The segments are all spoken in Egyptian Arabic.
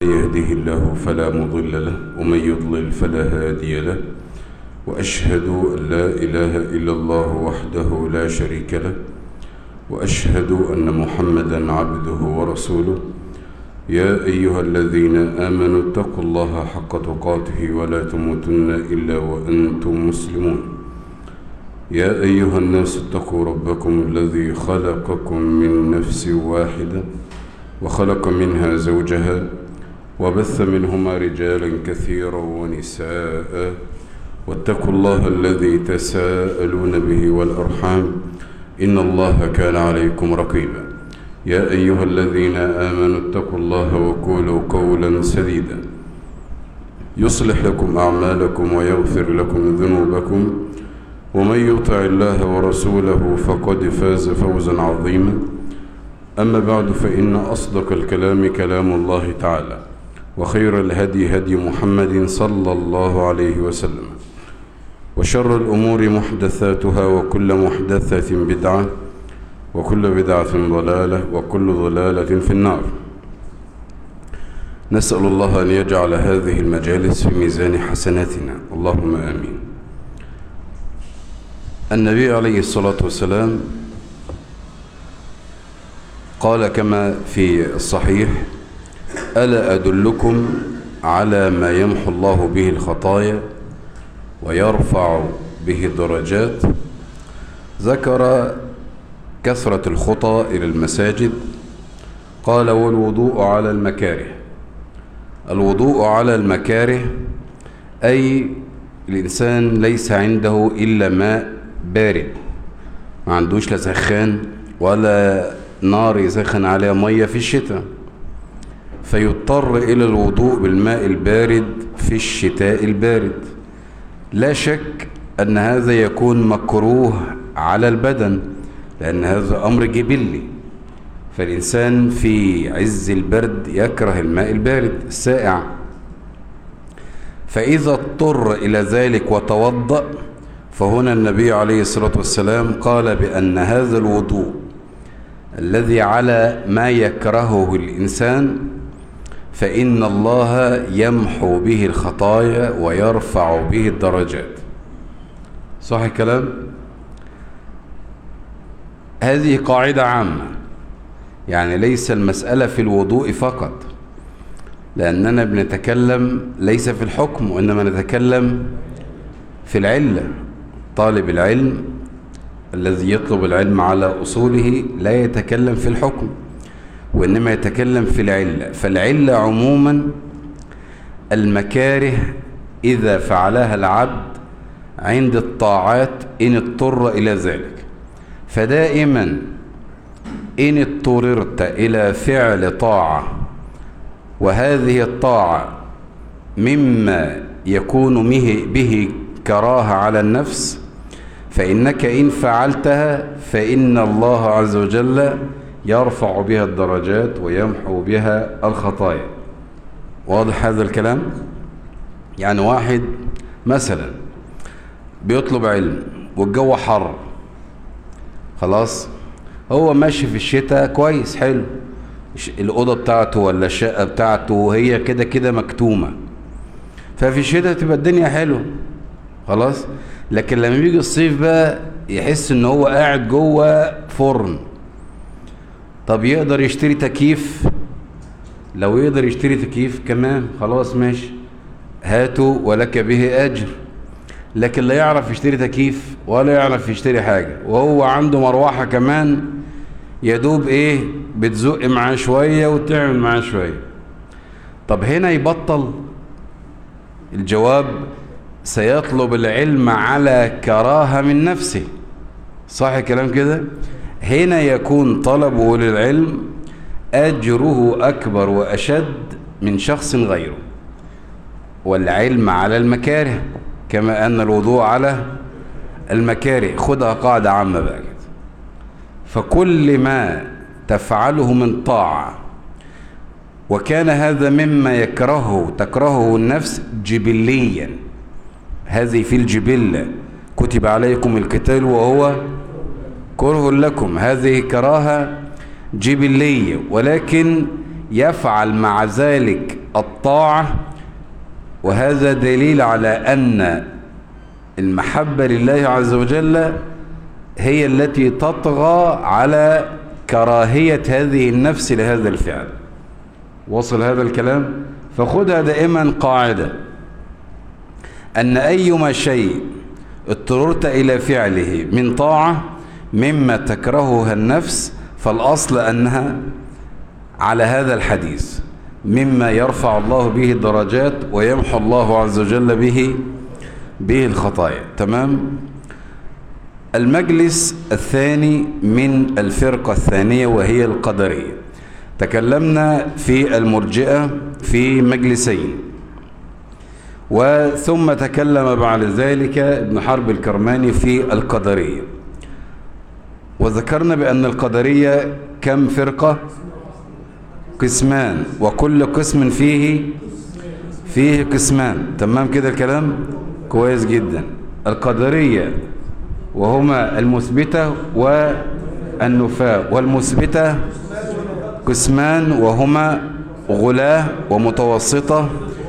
يهده الله فلا مضل له ومن يضلل فلا هادي له وأشهد أن لا إله إلا الله وحده لا شريك له وأشهد أن محمدا عبده ورسوله يا أيها الذين آمنوا اتقوا الله حق تقاته ولا تموتن إلا وأنتم مسلمون يا أيها الناس اتقوا ربكم الذي خلقكم من نفس واحدة وخلق منها زوجها وبث منهما رجالا كثيرا ونساء واتقوا الله الذي تساءلون به والأرحام إن الله كان عليكم رقيبا يا أيها الذين آمنوا اتقوا الله وقولوا قولا سديدا يصلح لكم أعمالكم ويغفر لكم ذنوبكم ومن يطع الله ورسوله فقد فاز فوزا عظيما أما بعد فإن أصدق الكلام كلام الله تعالى وخير الهدي هدي محمد صلى الله عليه وسلم وشر الأمور محدثاتها وكل محدثة بدعة وكل بدعة ضلالة وكل ضلالة في النار نسأل الله أن يجعل هذه المجالس في ميزان حسناتنا اللهم آمين النبي عليه الصلاة والسلام قال كما في الصحيح ألا أدلكم على ما يمحو الله به الخطايا ويرفع به الدرجات ذكر كثرة الخطى إلى المساجد قال والوضوء على المكاره الوضوء على المكاره أي الإنسان ليس عنده إلا ماء بارد ما عندوش لا سخان ولا نار يسخن عليها مية في الشتاء فيضطر إلى الوضوء بالماء البارد في الشتاء البارد لا شك أن هذا يكون مكروه على البدن لأن هذا أمر جبلي فالإنسان في عز البرد يكره الماء البارد السائع فإذا اضطر إلى ذلك وتوضأ فهنا النبي عليه الصلاة والسلام قال بأن هذا الوضوء الذي على ما يكرهه الإنسان فإن الله يمحو به الخطايا ويرفع به الدرجات صح الكلام؟ هذه قاعدة عامة يعني ليس المسألة في الوضوء فقط لأننا بنتكلم ليس في الحكم وإنما نتكلم في العلة طالب العلم الذي يطلب العلم على أصوله لا يتكلم في الحكم وإنما يتكلم في العلة فالعلة عموما المكاره إذا فعلها العبد عند الطاعات إن اضطر إلى ذلك فدائما إن اضطررت إلى فعل طاعة وهذه الطاعة مما يكون به كراهة على النفس فإنك إن فعلتها فإن الله عز وجل يرفع بها الدرجات ويمحو بها الخطايا واضح هذا الكلام يعني واحد مثلا بيطلب علم والجو حر خلاص هو ماشي في الشتاء كويس حلو الأوضة بتاعته ولا الشقة بتاعته هي كده كده مكتومة ففي الشتاء تبقى الدنيا حلوة خلاص لكن لما بيجي الصيف بقى يحس ان هو قاعد جوه فرن طب يقدر يشتري تكييف لو يقدر يشتري تكييف كمان خلاص ماشي هاته ولك به اجر لكن لا يعرف يشتري تكييف ولا يعرف يشتري حاجة وهو عنده مروحة كمان يدوب ايه بتزق معاه شوية وتعمل معاه شوية طب هنا يبطل الجواب سيطلب العلم على كراهة من نفسه صح الكلام كده هنا يكون طلبه للعلم أجره أكبر وأشد من شخص غيره والعلم على المكاره كما أن الوضوء على المكاره خدها قاعدة عامة بقى كده فكل ما تفعله من طاعة وكان هذا مما يكرهه تكرهه النفس جبليا هذه في الجبلة كتب عليكم القتال وهو كره لكم هذه كراهة جبلية ولكن يفعل مع ذلك الطاعة وهذا دليل على أن المحبة لله عز وجل هي التي تطغى على كراهية هذه النفس لهذا الفعل وصل هذا الكلام فخذها دائما قاعدة أن أيما شيء اضطررت إلى فعله من طاعة مما تكرهها النفس فالأصل أنها على هذا الحديث مما يرفع الله به الدرجات ويمحو الله عز وجل به به الخطايا تمام المجلس الثاني من الفرقة الثانية وهي القدرية تكلمنا في المرجئة في مجلسين وثم تكلم بعد ذلك ابن حرب الكرماني في القدرية وذكرنا بأن القدرية كم فرقة قسمان وكل قسم فيه فيه قسمان تمام كده الكلام كويس جدا القدرية وهما المثبتة والنفاة والمثبتة قسمان وهما غلاة ومتوسطة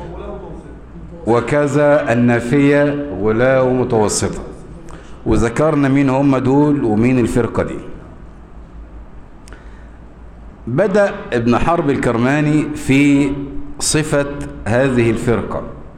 وكذا النافية غلاة ومتوسطة وذكرنا مين هم دول ومين الفرقة دي بدأ ابن حرب الكرماني في صفة هذه الفرقة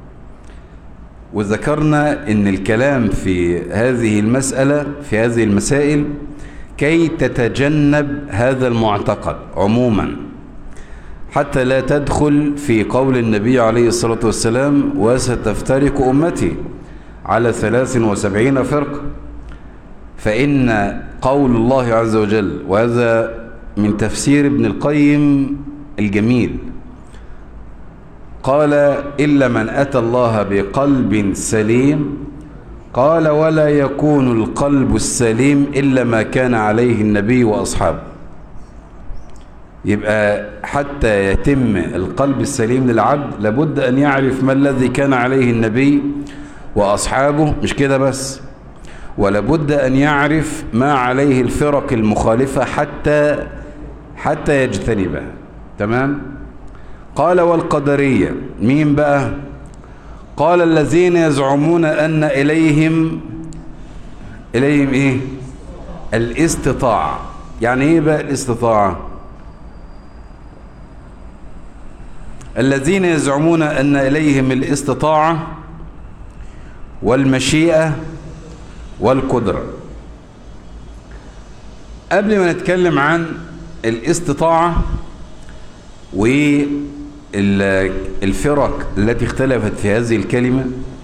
وذكرنا ان الكلام في هذه المسألة في هذه المسائل كي تتجنب هذا المعتقد عموما حتى لا تدخل في قول النبي عليه الصلاة والسلام وستفترق أمتي على ثلاث وسبعين فرقة فإن قول الله عز وجل وهذا من تفسير ابن القيم الجميل قال إلا من أتى الله بقلب سليم قال ولا يكون القلب السليم إلا ما كان عليه النبي وأصحابه يبقى حتى يتم القلب السليم للعبد لابد أن يعرف ما الذي كان عليه النبي وأصحابه مش كده بس ولابد أن يعرف ما عليه الفرق المخالفة حتى حتى يجتنبها تمام قال والقدرية مين بقى قال الذين يزعمون أن إليهم إليهم إيه الاستطاعة يعني إيه بقى الاستطاعة الذين يزعمون أن إليهم الاستطاعة والمشيئة والقدرة قبل ما نتكلم عن الاستطاعة والفرق التي اختلفت في هذه الكلمة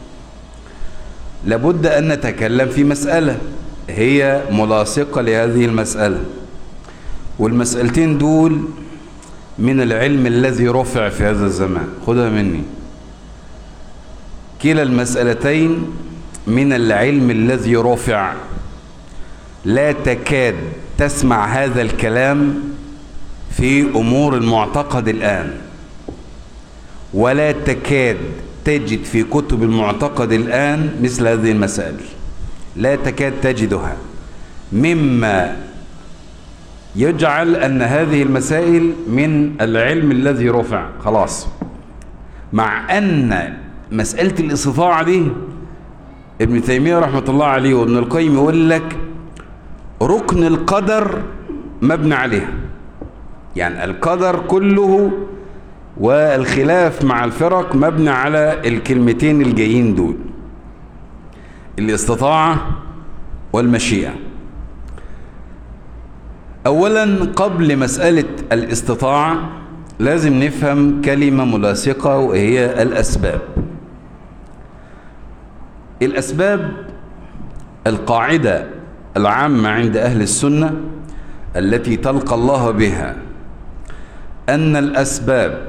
لابد أن نتكلم في مسألة هي ملاصقة لهذه المسألة والمسألتين دول من العلم الذي رفع في هذا الزمان خدها مني كلا المسألتين من العلم الذي رفع لا تكاد تسمع هذا الكلام في أمور المعتقد الآن ولا تكاد تجد في كتب المعتقد الآن مثل هذه المسائل لا تكاد تجدها مما يجعل أن هذه المسائل من العلم الذي رفع خلاص مع أن مسألة الاستطاعة دي ابن تيمية رحمة الله عليه وابن القيم يقول لك ركن القدر مبنى عليها يعني القدر كله والخلاف مع الفرق مبنى على الكلمتين الجايين دول الاستطاعة والمشيئة اولا قبل مسألة الاستطاعة لازم نفهم كلمة ملاصقة وهي الأسباب الأسباب القاعدة العامة عند أهل السنة التي تلقى الله بها أن الأسباب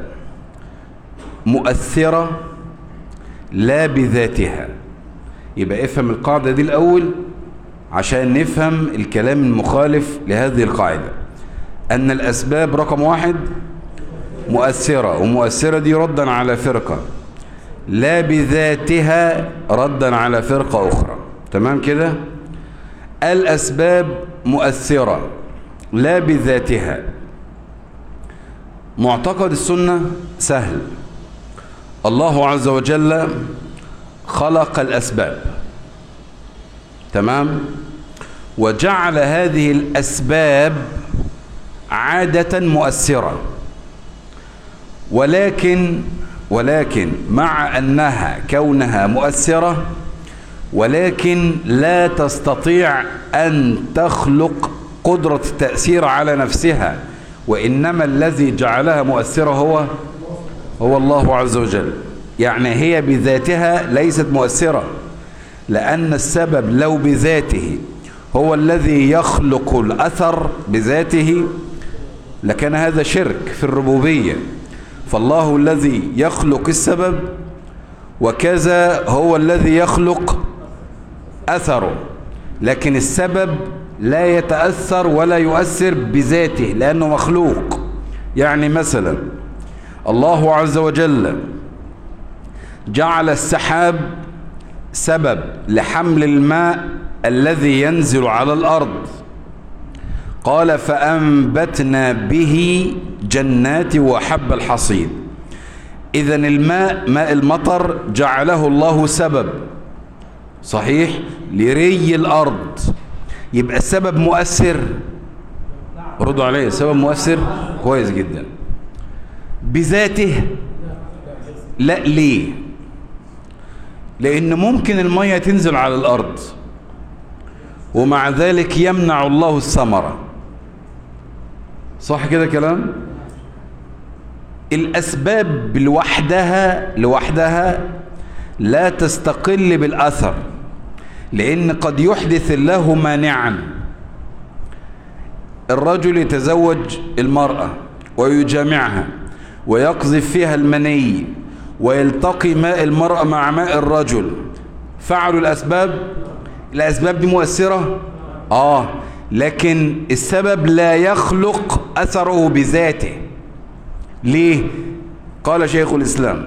مؤثرة لا بذاتها يبقى افهم القاعدة دي الأول عشان نفهم الكلام المخالف لهذه القاعدة أن الأسباب رقم واحد مؤثرة ومؤثرة دي ردا على فرقة لا بذاتها ردا على فرقة أخرى تمام كده الأسباب مؤثرة لا بذاتها معتقد السنة سهل الله عز وجل خلق الأسباب تمام وجعل هذه الأسباب عادة مؤثرة ولكن ولكن مع أنها كونها مؤثرة ولكن لا تستطيع أن تخلق قدرة التأثير على نفسها وإنما الذي جعلها مؤثرة هو هو الله عز وجل يعني هي بذاتها ليست مؤثرة لأن السبب لو بذاته هو الذي يخلق الأثر بذاته لكان هذا شرك في الربوبية فالله الذي يخلق السبب وكذا هو الذي يخلق أثره لكن السبب لا يتأثر ولا يؤثر بذاته لأنه مخلوق يعني مثلا الله عز وجل جعل السحاب سبب لحمل الماء الذي ينزل على الأرض قال فأنبتنا به جنات وحب الحصيد إذا الماء ماء المطر جعله الله سبب صحيح لري الأرض يبقى السبب مؤثر ردوا عليه السبب مؤثر كويس جدا بذاته لا ليه لأن ممكن المية تنزل على الأرض ومع ذلك يمنع الله الثمرة صح كده كلام الأسباب لوحدها لوحدها لا تستقل بالأثر لأن قد يحدث الله مانعا الرجل يتزوج المرأة ويجامعها ويقذف فيها المني ويلتقي ماء المرأة مع ماء الرجل فعلوا الأسباب الأسباب دي مؤثرة آه لكن السبب لا يخلق أثره بذاته ليه قال شيخ الإسلام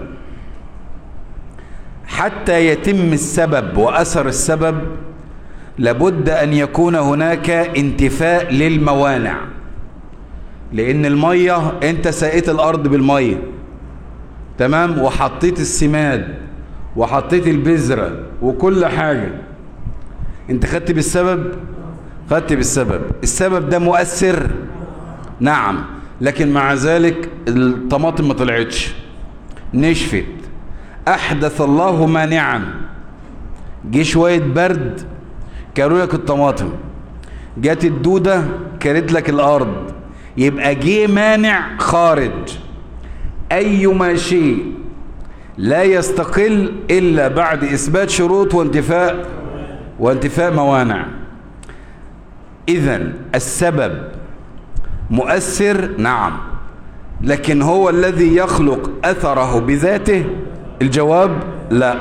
حتى يتم السبب وأثر السبب لابد أن يكون هناك انتفاء للموانع لأن المية أنت سقيت الأرض بالمية تمام وحطيت السماد وحطيت البذرة وكل حاجة انت خدت بالسبب خدت بالسبب السبب ده مؤثر نعم لكن مع ذلك الطماطم ما طلعتش نشفت احدث الله مانعا جه شويه برد كانوا لك الطماطم جت الدوده كانت لك الارض يبقى جه مانع خارج ايما شيء لا يستقل الا بعد اثبات شروط وانتفاء وانتفاء موانع اذا السبب مؤثر نعم لكن هو الذي يخلق اثره بذاته الجواب لا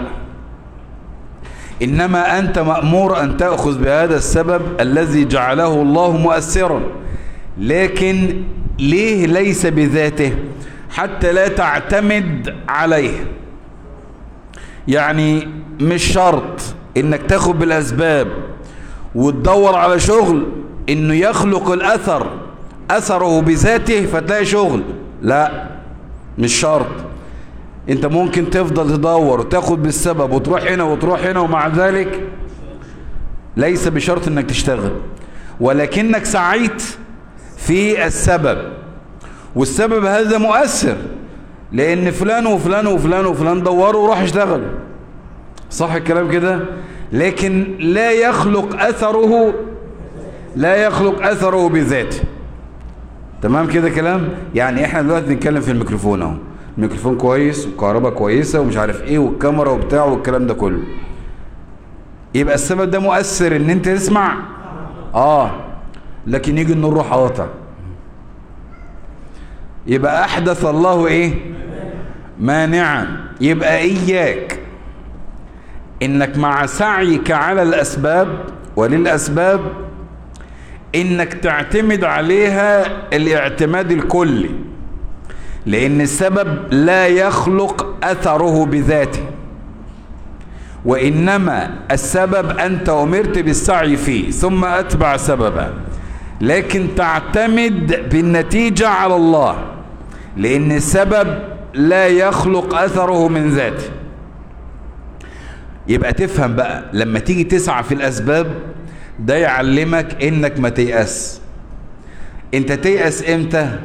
إنما أنت مأمور أن تأخذ بهذا السبب الذي جعله الله مؤثرا لكن ليه ليس بذاته حتى لا تعتمد عليه يعني مش شرط انك تاخد بالاسباب وتدور على شغل انه يخلق الاثر اثره بذاته فتلاقي شغل لا مش شرط انت ممكن تفضل تدور وتاخد بالسبب وتروح هنا وتروح هنا ومع ذلك ليس بشرط انك تشتغل ولكنك سعيت في السبب والسبب هذا مؤثر لان فلان وفلان وفلان وفلان دوروا وراح اشتغلوا صح الكلام كده لكن لا يخلق اثره لا يخلق اثره بذاته تمام كده كلام يعني احنا دلوقتي بنتكلم في الميكروفون اهو الميكروفون كويس والكهرباء كويسه ومش عارف ايه والكاميرا وبتاع والكلام ده كله يبقى السبب ده مؤثر ان انت تسمع اه لكن يجي النور روح قاطع يبقى احدث الله ايه مانعا يبقى اياك انك مع سعيك على الاسباب وللاسباب انك تعتمد عليها الاعتماد الكلي لان السبب لا يخلق اثره بذاته وانما السبب انت امرت بالسعي فيه ثم اتبع سببا لكن تعتمد بالنتيجة على الله لان السبب لا يخلق أثره من ذاته يبقى تفهم بقى لما تيجي تسعى في الأسباب ده يعلمك إنك ما تيأس انت تيأس امتى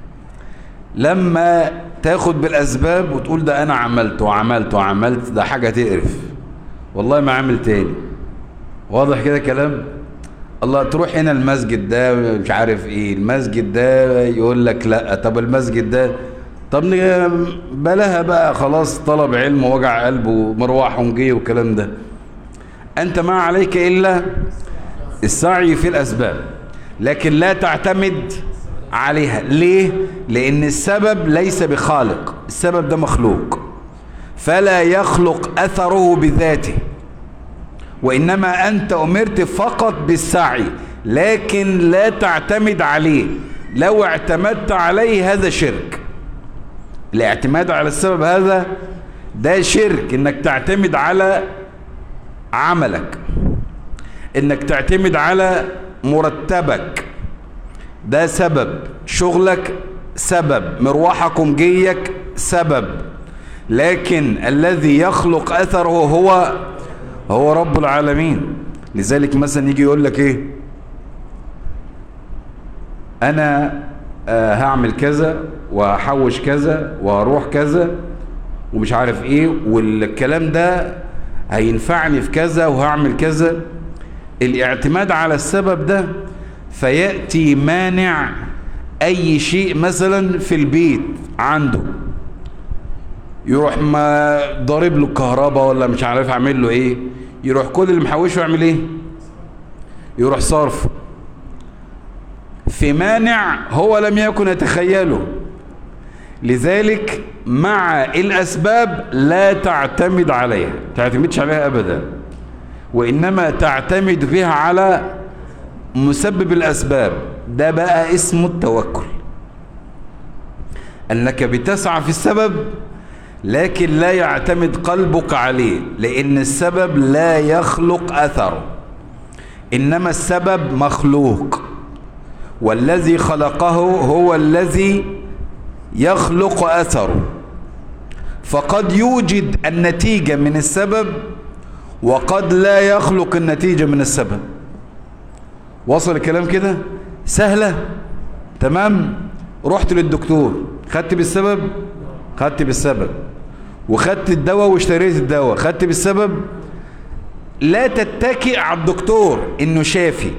لما تاخد بالأسباب وتقول ده أنا عملت وعملت وعملت ده حاجة تقرف والله ما عامل تاني واضح كده كلام الله تروح هنا المسجد ده مش عارف ايه المسجد ده يقول لك لا طب المسجد ده طب بلاها بقى خلاص طلب علم ووجع قلب ومروح ونجي والكلام ده انت ما عليك الا السعي في الاسباب لكن لا تعتمد عليها ليه لان السبب ليس بخالق السبب ده مخلوق فلا يخلق اثره بذاته وإنما أنت أمرت فقط بالسعي لكن لا تعتمد عليه لو اعتمدت عليه هذا شرك الاعتماد على السبب هذا ده شرك انك تعتمد على عملك انك تعتمد على مرتبك ده سبب شغلك سبب مروحك ومجيك سبب لكن الذي يخلق اثره هو هو رب العالمين لذلك مثلا يجي يقول لك ايه انا آه هعمل كذا وهحوش كذا وهروح كذا ومش عارف ايه والكلام ده هينفعني في كذا وهعمل كذا الاعتماد على السبب ده فيأتي مانع اي شيء مثلا في البيت عنده يروح ما ضارب له الكهرباء ولا مش عارف اعمل له ايه يروح كل اللي محوشه يعمل ايه يروح صارف في مانع هو لم يكن يتخيله لذلك مع الاسباب لا تعتمد عليها تعتمدش عليها ابدا وانما تعتمد بها على مسبب الاسباب ده بقى اسمه التوكل انك بتسعى في السبب لكن لا يعتمد قلبك عليه لأن السبب لا يخلق أثره إنما السبب مخلوق والذي خلقه هو الذي يخلق أثره فقد يوجد النتيجة من السبب وقد لا يخلق النتيجة من السبب وصل الكلام كده سهلة تمام رحت للدكتور خدت بالسبب خدت بالسبب وخدت الدواء واشتريت الدواء خدت بالسبب لا تتكئ على الدكتور انه شافي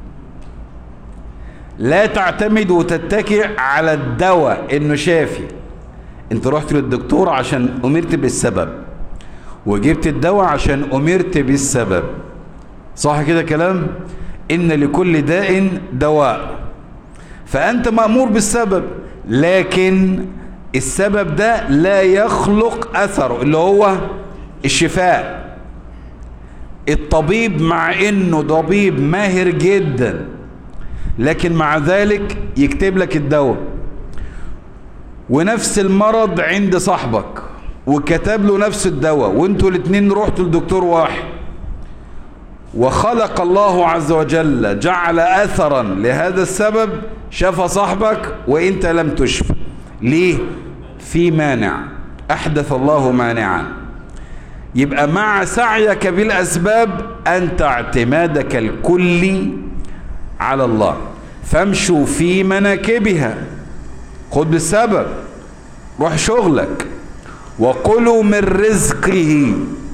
لا تعتمد وتتكئ على الدواء انه شافي انت رحت للدكتور عشان امرت بالسبب وجبت الدواء عشان امرت بالسبب صح كده كلام ان لكل داء دواء فانت مأمور بالسبب لكن السبب ده لا يخلق أثره اللي هو الشفاء الطبيب مع انه طبيب ماهر جدا لكن مع ذلك يكتب لك الدواء ونفس المرض عند صاحبك وكتب له نفس الدواء وانتوا الاثنين رحتوا لدكتور واحد وخلق الله عز وجل جعل اثرا لهذا السبب شفى صاحبك وانت لم تشفى ليه في مانع احدث الله مانعا يبقى مع سعيك بالاسباب انت اعتمادك الكلي على الله فامشوا في مناكبها خد بالسبب روح شغلك وكلوا من رزقه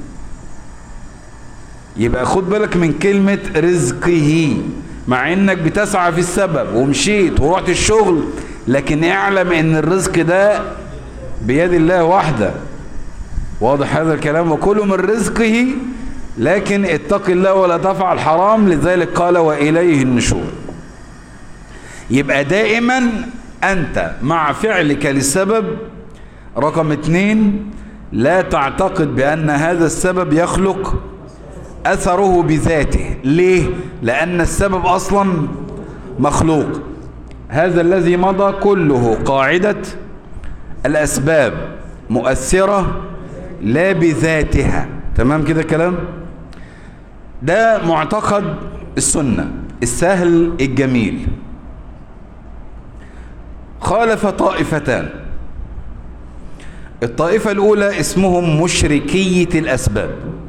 يبقى خد بالك من كلمة رزقه مع انك بتسعى في السبب ومشيت ورحت الشغل لكن اعلم ان الرزق ده بيد الله وحده واضح هذا الكلام وكلوا من رزقه لكن اتق الله ولا تفعل حرام لذلك قال وإليه النشور يبقى دائما أنت مع فعلك للسبب رقم اتنين لا تعتقد بأن هذا السبب يخلق أثره بذاته ليه؟ لأن السبب أصلا مخلوق هذا الذي مضى كله قاعدة الأسباب مؤثرة لا بذاتها تمام كده كلام ده معتقد السنة السهل الجميل خالف طائفتان الطائفة الأولى اسمهم مشركية الأسباب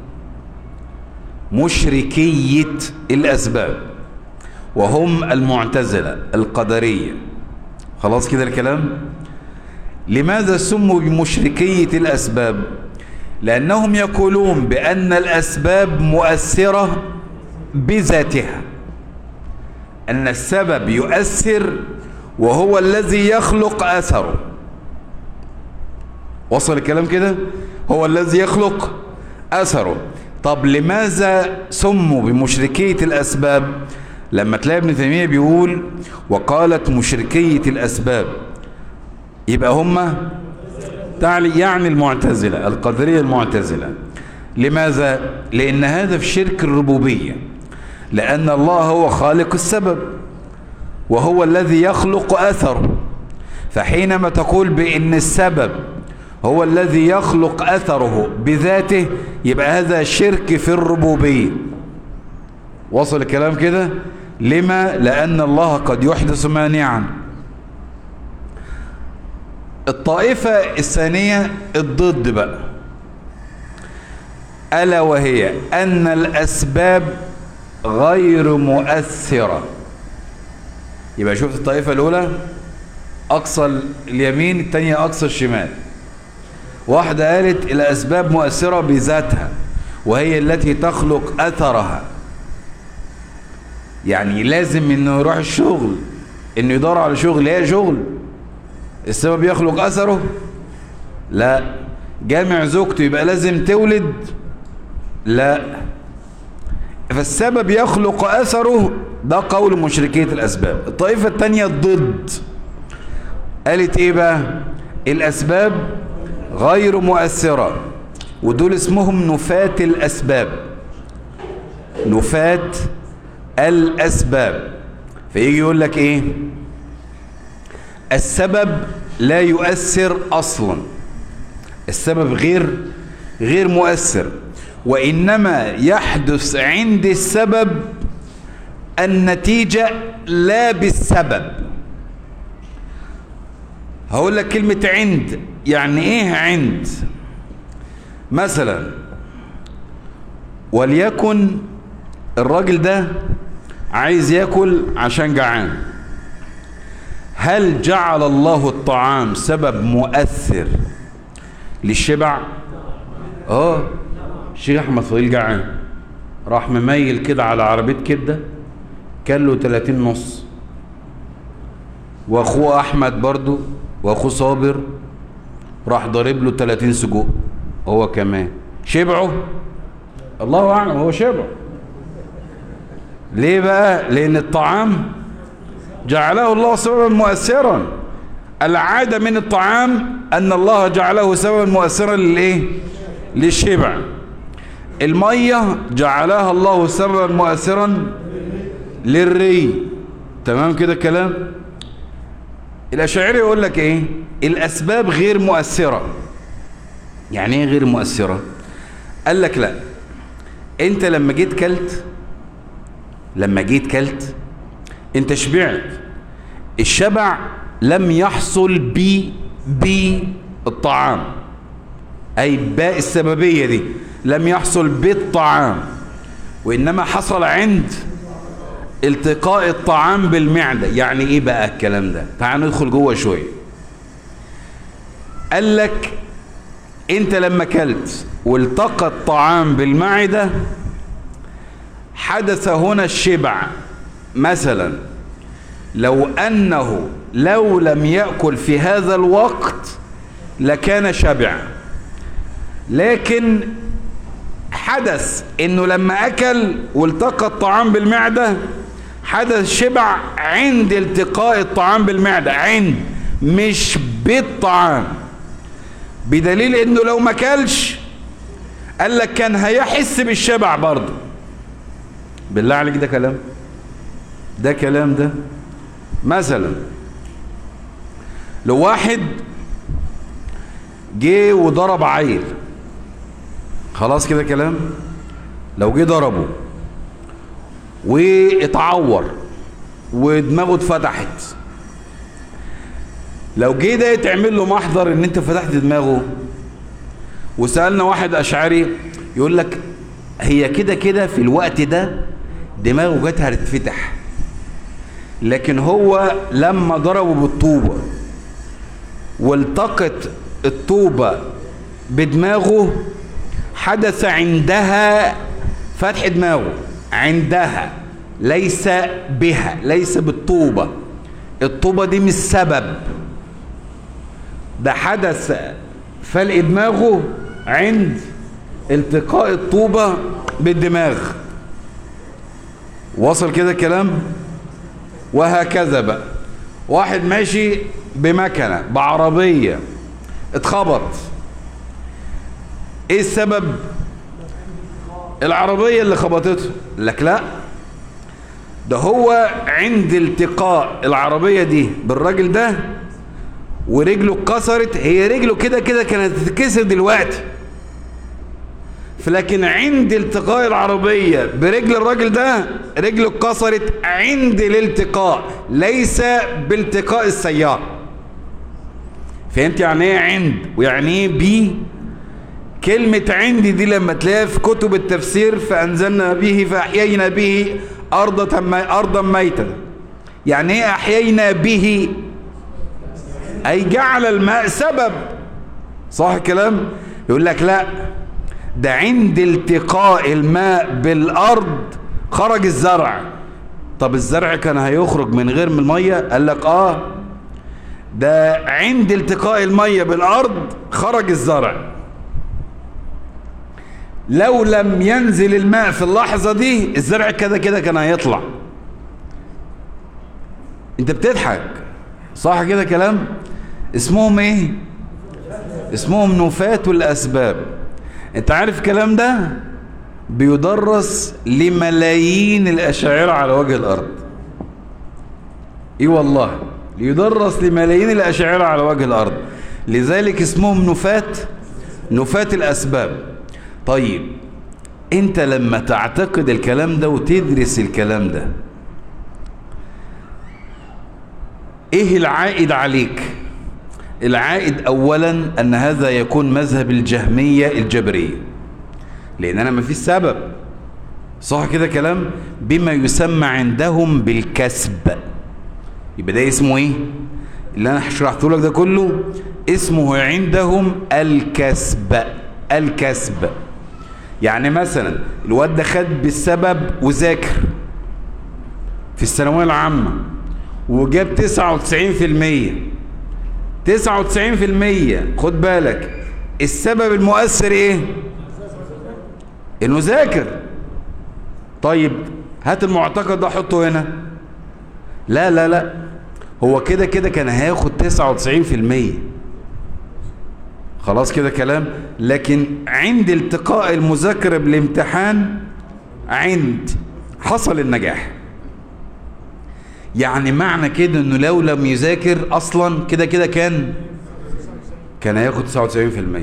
مشركية الأسباب وهم المعتزلة القدرية خلاص كده الكلام لماذا سموا بمشركية الأسباب لأنهم يقولون بأن الأسباب مؤثرة بذاتها أن السبب يؤثر وهو الذي يخلق أثره وصل الكلام كده هو الذي يخلق أثره طب لماذا سموا بمشركية الأسباب لما تلاقي ابن تيمية بيقول وقالت مشركية الأسباب يبقى هم يعني المعتزلة القدرية المعتزلة لماذا؟ لأن هذا في شرك الربوبية لأن الله هو خالق السبب وهو الذي يخلق أثره فحينما تقول بأن السبب هو الذي يخلق أثره بذاته يبقى هذا شرك في الربوبية وصل الكلام كده لما لأن الله قد يحدث مانعا الطائفة الثانية الضد بقى ألا وهي أن الأسباب غير مؤثرة يبقى شفت الطائفة الأولى أقصى اليمين الثانية أقصى الشمال واحدة قالت الأسباب مؤثرة بذاتها وهي التي تخلق أثرها يعني لازم انه يروح الشغل انه يدور على شغل ايه شغل السبب يخلق اثره لا جامع زوجته يبقى لازم تولد لا فالسبب يخلق اثره ده قول مشركية الاسباب الطائفة الثانية ضد قالت ايه بقى الاسباب غير مؤثرة ودول اسمهم نفاة الاسباب نفاة الأسباب فيجي يقول لك إيه السبب لا يؤثر أصلا السبب غير غير مؤثر وإنما يحدث عند السبب النتيجة لا بالسبب هقول لك كلمة عند يعني ايه عند مثلا وليكن الراجل ده عايز ياكل عشان جعان هل جعل الله الطعام سبب مؤثر للشبع اه الشيخ احمد فضيل جعان راح مميل كده على عربيه كبده كان له 30 نص واخوه احمد برضو واخوه صابر راح ضارب له 30 سجق هو كمان شبعوا الله اعلم هو شبع ليه بقى لان الطعام جعله الله سببا مؤثرا العادة من الطعام ان الله جعله سببا مؤثرا للايه للشبع المية جعلها الله سببا مؤثرا للري تمام كده الكلام الاشاعري يقول لك ايه الاسباب غير مؤثرة يعني ايه غير مؤثرة قال لك لا انت لما جيت كلت لما جيت كلت انت شبعت الشبع لم يحصل بي بي الطعام اي باء السببية دي لم يحصل بالطعام وانما حصل عند التقاء الطعام بالمعدة يعني ايه بقى الكلام ده تعال ندخل جوه شوية قال لك انت لما كلت والتقى الطعام بالمعدة حدث هنا الشبع مثلا لو أنه لو لم يأكل في هذا الوقت لكان شبع لكن حدث انه لما اكل والتقى الطعام بالمعدة حدث شبع عند التقاء الطعام بالمعدة عند مش بالطعام بدليل انه لو ما كلش قال لك كان هيحس بالشبع برضه بالله عليك ده كلام ده كلام ده مثلا لو واحد جه وضرب عيل خلاص كده كلام لو جه ضربه واتعور ودماغه اتفتحت لو جه ده يتعمل له محضر ان انت فتحت دماغه وسألنا واحد أشعري يقول لك هي كده كده في الوقت ده دماغه جت هتتفتح لكن هو لما ضربه بالطوبة والتقت الطوبة بدماغه حدث عندها فتح دماغه عندها ليس بها ليس بالطوبة الطوبة دي مش سبب ده حدث فلق دماغه عند التقاء الطوبة بالدماغ وصل كده الكلام وهكذا بقى واحد ماشي بمكنة بعربية اتخبط ايه السبب العربية اللي خبطته لك لا ده هو عند التقاء العربية دي بالراجل ده ورجله اتكسرت هي رجله كده كده كانت تتكسر دلوقتي فلكن عند التقاء العربية برجل الراجل ده رجله اتكسرت عند الالتقاء ليس بالتقاء السيارة فهمت يعني ايه عند ويعني ايه بي كلمة عندي دي لما تلاقيها في كتب التفسير فأنزلنا به فأحيينا به أرضا أرضا ميتا يعني ايه أحيينا به أي جعل الماء سبب صح الكلام يقول لك لا ده عند التقاء الماء بالأرض خرج الزرع طب الزرع كان هيخرج من غير من المية قال لك آه ده عند التقاء المية بالأرض خرج الزرع لو لم ينزل الماء في اللحظة دي الزرع كده كده كان هيطلع انت بتضحك صح كده كلام اسمهم ايه اسمهم نفات الاسباب انت عارف الكلام ده بيدرس لملايين الاشاعرة على وجه الارض ايه والله يدرس لملايين الاشاعرة على وجه الارض لذلك اسمهم نفات نفات الاسباب طيب انت لما تعتقد الكلام ده وتدرس الكلام ده ايه العائد عليك العائد اولا ان هذا يكون مذهب الجهمية الجبرية لان انا ما فيش سبب صح كده كلام بما يسمى عندهم بالكسب يبقى ده اسمه ايه اللي انا شرحته لك ده كله اسمه عندهم الكسب الكسب يعني مثلا الواد ده خد بالسبب وذاكر في الثانويه العامه وجاب 99% 99% خد بالك السبب المؤثر ايه انه ذاكر طيب هات المعتقد ده حطه هنا لا لا لا هو كده كده كان هياخد 99% خلاص كده كلام لكن عند التقاء المذاكرة بالامتحان عند حصل النجاح يعني معنى كده انه لو لم يذاكر اصلا كده كده كان كان هياخد 99%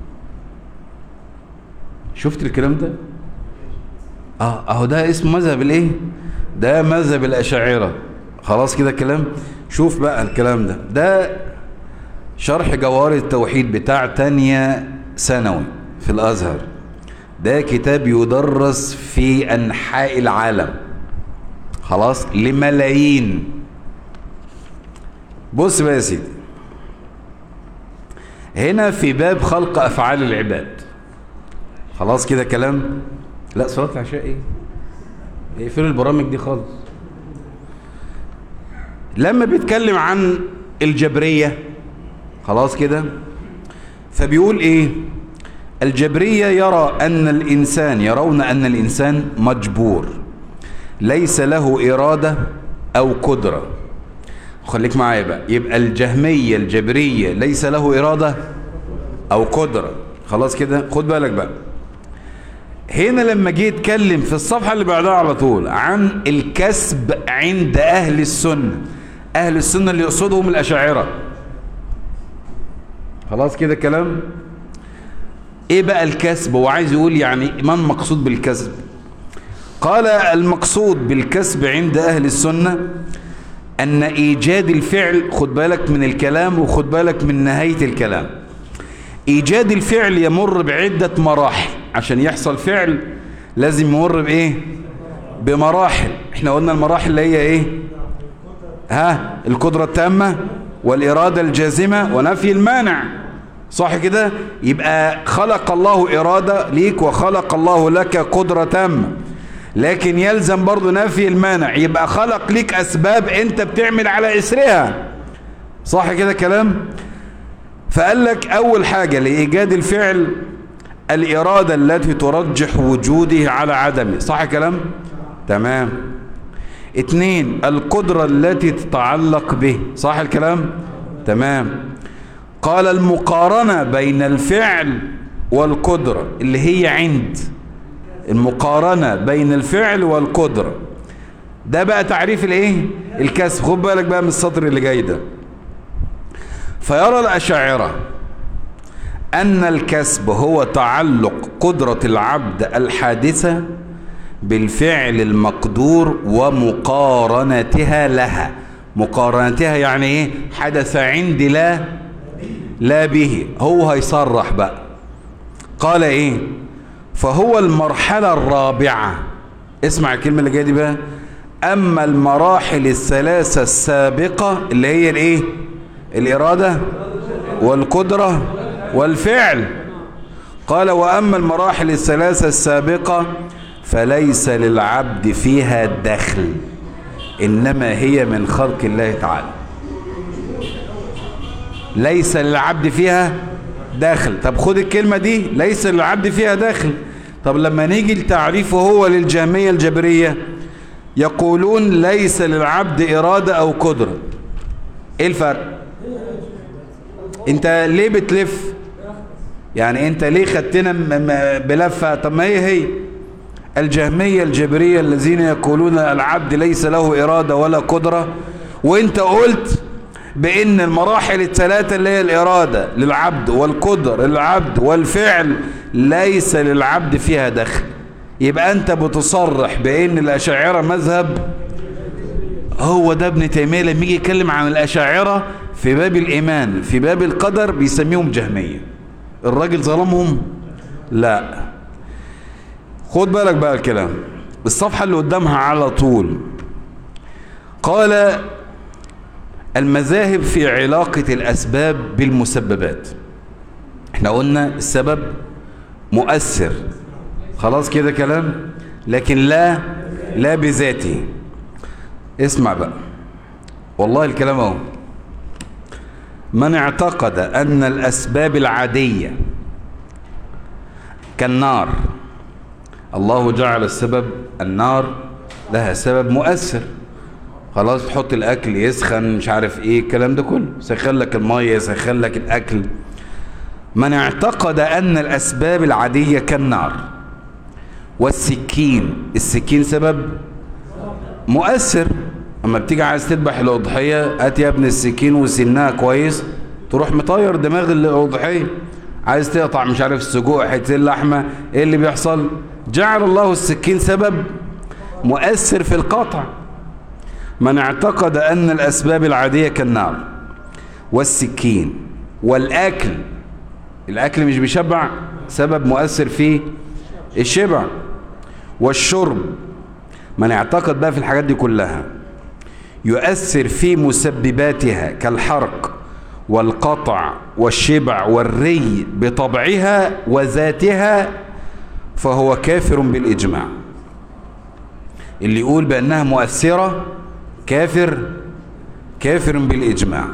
شفت الكلام ده اه اهو ده اسمه مذهب الايه ده مذهب الاشاعره خلاص كده كلام شوف بقى الكلام ده ده شرح جوهر التوحيد بتاع تانية ثانوي في الازهر ده كتاب يدرس في انحاء العالم خلاص لملايين بص بقى يا سيدي هنا في باب خلق افعال العباد خلاص كده كلام لا صلاه العشاء ايه اقفلوا البرامج دي خالص لما بيتكلم عن الجبريه خلاص كده فبيقول ايه الجبريه يرى ان الانسان يرون ان الانسان مجبور ليس له اراده او قدره خليك معايا بقى يبقى الجهميه الجبريه ليس له اراده او قدره خلاص كده خد بالك بقى هنا لما جه يتكلم في الصفحه اللي بعدها على طول عن الكسب عند اهل السنه اهل السنه اللي يقصدهم الاشاعره خلاص كده كلام ايه بقى الكسب هو عايز يقول يعني ما المقصود بالكسب قال المقصود بالكسب عند اهل السنه ان ايجاد الفعل خد بالك من الكلام وخد بالك من نهايه الكلام ايجاد الفعل يمر بعدة مراحل عشان يحصل فعل لازم يمر بايه بمراحل احنا قلنا المراحل اللي هي ايه ها القدرة التامة والإرادة الجازمة ونفي المانع صح كده يبقى خلق الله إرادة ليك وخلق الله لك قدرة تامة لكن يلزم برضو نفي المانع يبقى خلق ليك أسباب أنت بتعمل على إسرها صح كده كلام فقال لك أول حاجة لإيجاد الفعل الإرادة التي ترجح وجوده على عدمه صح كلام تمام اتنين القدرة التي تتعلق به صح الكلام تمام قال المقارنة بين الفعل والقدرة اللي هي عند المقارنة بين الفعل والقدرة ده بقى تعريف الايه الكسب خد بالك بقى من السطر اللي جاي ده فيرى الأشاعرة أن الكسب هو تعلق قدرة العبد الحادثة بالفعل المقدور ومقارنتها لها مقارنتها يعني ايه حدث عندي لا لا به هو هيصرح بقى قال ايه فهو المرحلة الرابعة اسمع الكلمة اللي جاية دي بقى اما المراحل الثلاثة السابقة اللي هي الايه الارادة والقدرة والفعل قال واما المراحل الثلاثة السابقة فليس للعبد فيها دخل إنما هي من خلق الله تعالى ليس للعبد فيها داخل طب خد الكلمة دي ليس للعبد فيها داخل طب لما نيجي لتعريفه هو للجامية الجبرية يقولون ليس للعبد إرادة أو قدرة إيه الفرق انت ليه بتلف يعني انت ليه خدتنا بلفة طب ما هي هي الجهمية الجبرية الذين يقولون العبد ليس له إرادة ولا قدرة وانت قلت بأن المراحل الثلاثة اللي هي الإرادة للعبد والقدر للعبد والفعل ليس للعبد فيها دخل يبقى أنت بتصرح بأن الأشاعرة مذهب هو ده ابن تيمية لما يجي يتكلم عن الأشاعرة في باب الإيمان في باب القدر بيسميهم جهمية الراجل ظلمهم لا خد بالك بقى الكلام الصفحة اللي قدامها على طول قال المذاهب في علاقة الأسباب بالمسببات احنا قلنا السبب مؤثر خلاص كده كلام لكن لا لا بذاته اسمع بقى والله الكلام اهو من اعتقد أن الأسباب العادية كالنار الله جعل السبب النار لها سبب مؤثر خلاص تحط الاكل يسخن مش عارف ايه الكلام ده كله يسخن لك الميه يسخن لك الاكل من اعتقد ان الاسباب العاديه كالنار والسكين السكين سبب مؤثر اما بتيجي عايز تذبح الاضحيه هات يا ابن السكين وسنها كويس تروح مطير دماغ الاضحيه عايز تقطع مش عارف السجوق حتتين لحمه ايه اللي بيحصل جعل الله السكين سبب مؤثر في القطع من اعتقد أن الأسباب العادية كالنار والسكين والأكل الأكل مش بيشبع سبب مؤثر في الشبع والشرب من اعتقد بقى في الحاجات دي كلها يؤثر في مسبباتها كالحرق والقطع والشبع والري بطبعها وذاتها فهو كافر بالإجماع اللي يقول بأنها مؤثرة كافر كافر بالإجماع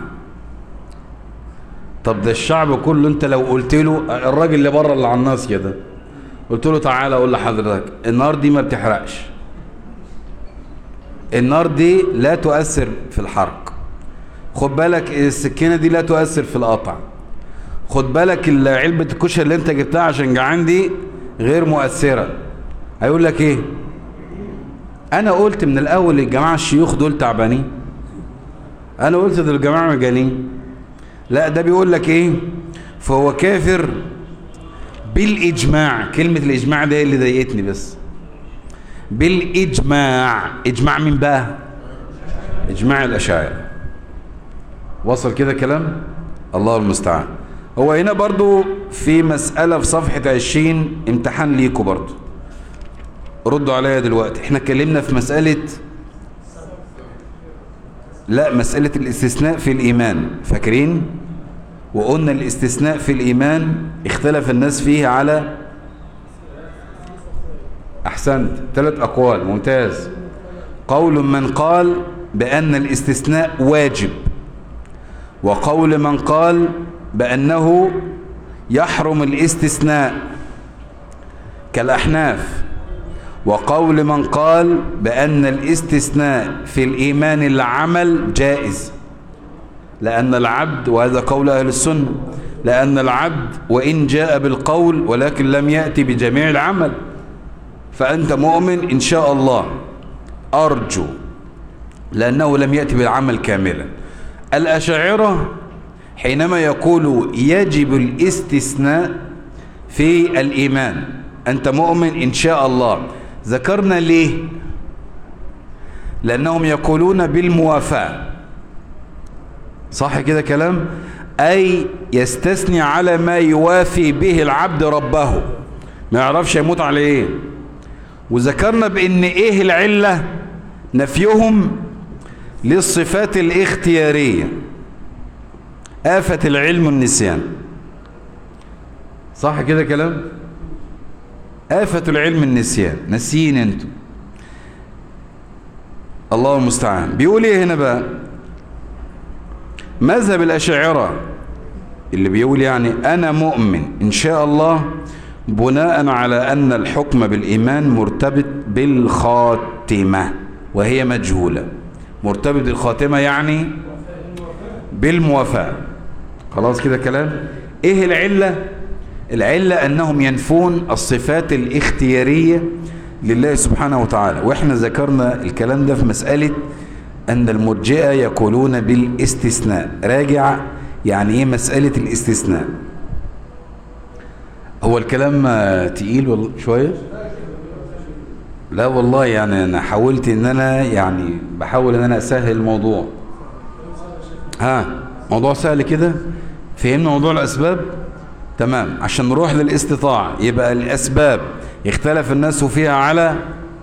طب ده الشعب كله انت لو قلت له الراجل اللي بره اللي على الناس كده قلت له تعالى اقول لحضرتك النار دي ما بتحرقش النار دي لا تؤثر في الحرق خد بالك السكينة دي لا تؤثر في القطع خد بالك علبة الكشري اللي انت جبتها عشان جعان دي غير مؤثرة هيقول لك ايه انا قلت من الاول الجماعة الشيوخ دول تعبانين انا قلت دول الجماعة مجانين لا ده بيقول لك ايه فهو كافر بالاجماع كلمة الاجماع ده اللي ضايقتني بس بالاجماع اجماع مين بقى اجماع الاشاعره وصل كده كلام الله المستعان هو هنا برضو في مسألة في صفحة 20 امتحان ليكوا برضو ردوا عليا دلوقتي احنا اتكلمنا في مسألة لا مسألة الاستثناء في الإيمان فاكرين وقلنا الاستثناء في الإيمان اختلف الناس فيه على أحسنت ثلاث أقوال ممتاز قول من قال بأن الاستثناء واجب وقول من قال بأنه يحرم الاستثناء كالأحناف وقول من قال بأن الاستثناء في الإيمان العمل جائز لأن العبد وهذا قول أهل السنة لأن العبد وإن جاء بالقول ولكن لم يأتي بجميع العمل فأنت مؤمن إن شاء الله أرجو لأنه لم يأتي بالعمل كاملا الأشاعرة حينما يقول يجب الاستثناء في الإيمان أنت مؤمن إن شاء الله ذكرنا ليه لأنهم يقولون بالموافاة صح كده كلام أي يستثني على ما يوافي به العبد ربه ما يعرفش يموت على إيه وذكرنا بأن إيه العلة نفيهم للصفات الاختيارية آفة العلم النسيان صح كده كلام آفة العلم النسيان نسيين انتوا الله المستعان بيقول ايه هنا بقى مذهب الأشاعرة اللي بيقول يعني أنا مؤمن إن شاء الله بناء على أن الحكم بالإيمان مرتبط بالخاتمة وهي مجهولة مرتبط بالخاتمة يعني بالموافاة خلاص كده كلام ايه العلة العلة انهم ينفون الصفات الاختيارية لله سبحانه وتعالى واحنا ذكرنا الكلام ده في مسألة ان المرجئة يقولون بالاستثناء راجع يعني ايه مسألة الاستثناء هو الكلام تقيل والله شوية لا والله يعني انا حاولت ان انا يعني بحاول ان انا اسهل الموضوع ها موضوع سهل كده فهمنا موضوع الاسباب تمام عشان نروح للاستطاعة يبقى الاسباب اختلف الناس فيها على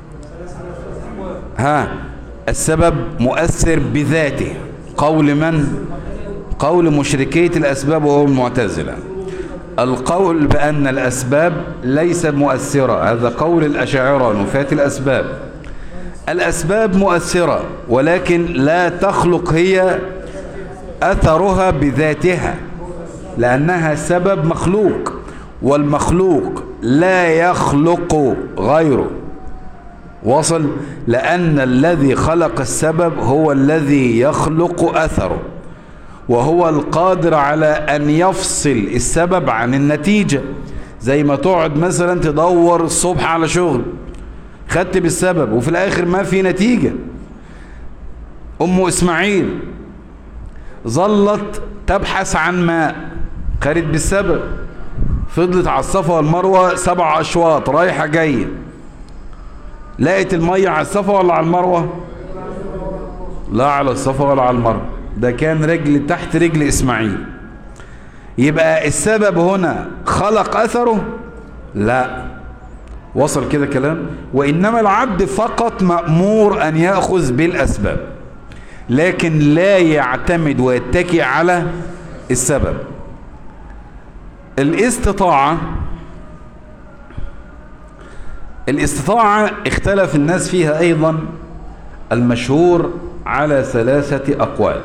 ها السبب مؤثر بذاته قول من قول مشركية الاسباب وهو المعتزلة القول بأن الأسباب ليست مؤثرة هذا قول الأشاعرة نفاة الأسباب الأسباب مؤثرة ولكن لا تخلق هي أثرها بذاتها لأنها سبب مخلوق والمخلوق لا يخلق غيره وصل لأن الذي خلق السبب هو الذي يخلق أثره وهو القادر على أن يفصل السبب عن النتيجة زي ما تقعد مثلا تدور الصبح على شغل خدت بالسبب وفي الآخر ما في نتيجة أم إسماعيل ظلت تبحث عن ماء خدت بالسبب فضلت على الصفا والمروة سبع أشواط رايحة جاية لقيت المية على الصفا ولا على المروة لا على الصفا ولا على المروة ده كان رجل تحت رجل إسماعيل يبقى السبب هنا خلق أثره لا وصل كده كلام وإنما العبد فقط مأمور أن يأخذ بالأسباب لكن لا يعتمد ويتكي على السبب الاستطاعة الاستطاعة اختلف الناس فيها أيضا المشهور على ثلاثة أقوال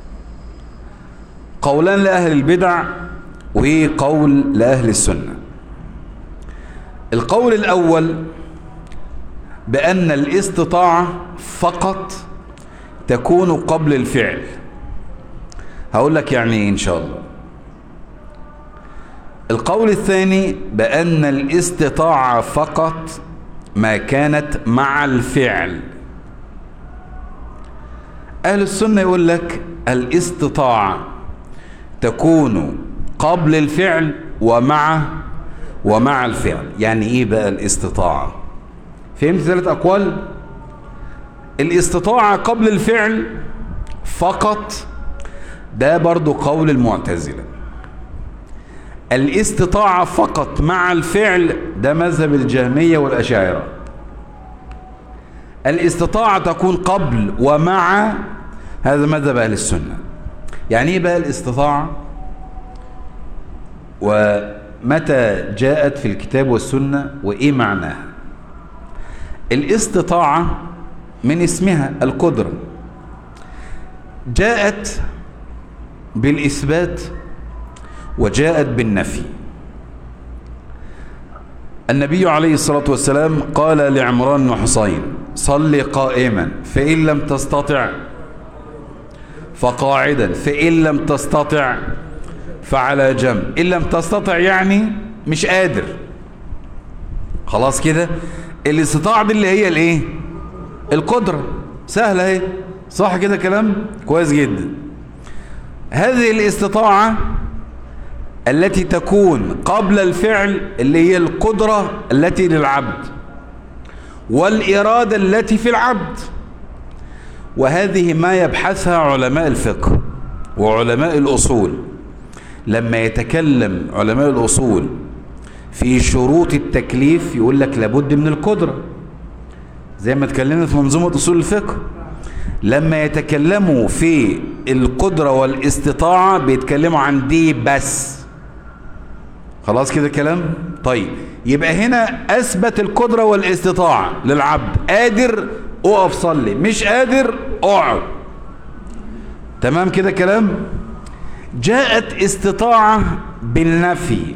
قولان لأهل البدع وقول لأهل السنة القول الأول بأن الاستطاعة فقط تكون قبل الفعل هقول لك يعني ايه ان شاء الله القول الثاني بأن الاستطاعة فقط ما كانت مع الفعل أهل السنة يقول لك الاستطاعة تكون قبل الفعل ومع ومع الفعل يعني ايه بقى الاستطاعة فهمت ثلاث أقوال الاستطاعة قبل الفعل فقط ده برضو قول المعتزلة الاستطاعة فقط مع الفعل ده مذهب الجهمية والأشاعرة الاستطاعة تكون قبل ومع هذا مذهب أهل السنة يعني ايه بقى الاستطاعة ومتى جاءت في الكتاب والسنة وإيه معناها الاستطاعة من اسمها القدرة جاءت بالإثبات وجاءت بالنفي النبي عليه الصلاة والسلام قال لعمران بن حسين صل قائما فإن لم تستطع فقاعدا فإن لم تستطع فعلى جنب إن لم تستطع يعني مش قادر خلاص كده الاستطاعة دي اللي هي الايه القدرة سهلة اهي صح كده كلام كويس جدا هذه الاستطاعة التي تكون قبل الفعل اللي هي القدرة التي للعبد والإرادة التي في العبد وهذه ما يبحثها علماء الفقه وعلماء الأصول لما يتكلم علماء الأصول في شروط التكليف يقول لك لابد من القدرة زي ما اتكلمنا في منظومة أصول الفقه لما يتكلموا في القدرة والاستطاعة بيتكلموا عن دي بس خلاص كده كلام طيب يبقى هنا أثبت القدرة والاستطاعة للعبد قادر اقف صلي مش قادر اقعد تمام كده كلام جاءت استطاعة بالنفي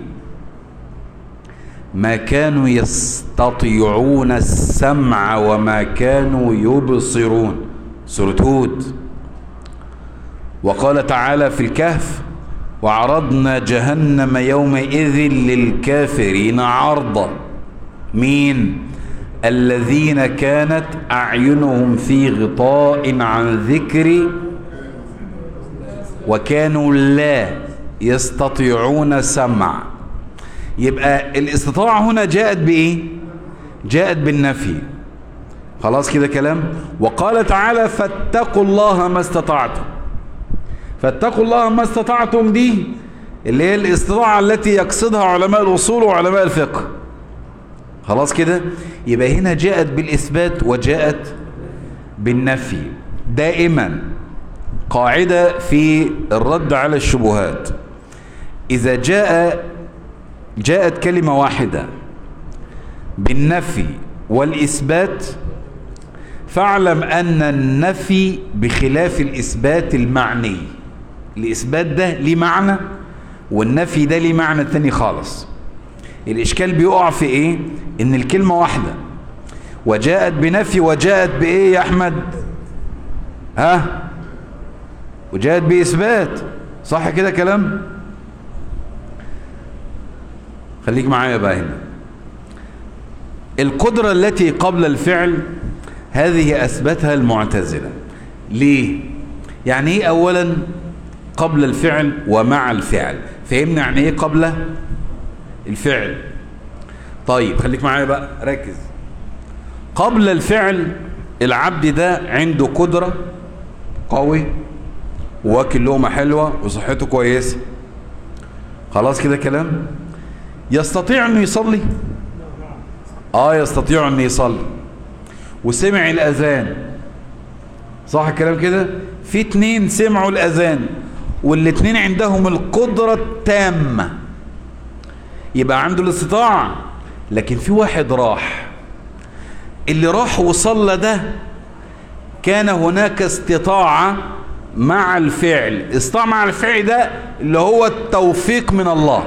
ما كانوا يستطيعون السمع وما كانوا يبصرون سورة هود وقال تعالى في الكهف وعرضنا جهنم يومئذ للكافرين عرضا مين الذين كانت أعينهم في غطاء عن ذكري وكانوا لا يستطيعون سمع يبقى الاستطاعة هنا جاءت بإيه جاءت بالنفي خلاص كده كلام وقال تعالى فاتقوا الله ما استطعتم فاتقوا الله ما استطعتم دي اللي هي الاستطاعة التي يقصدها علماء الأصول وعلماء الفقه خلاص كده يبقى هنا جاءت بالإثبات وجاءت بالنفي دائما قاعدة في الرد على الشبهات إذا جاء جاءت كلمة واحدة بالنفي والإثبات فاعلم أن النفي بخلاف الإثبات المعني الإثبات ده ليه معنى والنفي ده ليه معنى تاني خالص الإشكال بيقع في إيه إن الكلمة واحدة وجاءت بنفي وجاءت بإيه يا أحمد ها وجاءت بإثبات صح كده كلام خليك معايا بقى هنا القدرة التي قبل الفعل هذه أثبتها المعتزلة ليه يعني ايه أولا قبل الفعل ومع الفعل فهمنا يعني ايه قبل الفعل طيب خليك معايا بقى ركز قبل الفعل العبد ده عنده قدرة قوي واكل لقمة حلوة وصحته كويسة خلاص كده كلام يستطيع انه يصلي اه يستطيع انه يصلي وسمع الاذان صح الكلام كده في اتنين سمعوا الاذان والاتنين عندهم القدرة التامة يبقى عنده الاستطاعة لكن في واحد راح اللي راح وصلى ده كان هناك استطاعة مع الفعل استطاع مع الفعل ده اللي هو التوفيق من الله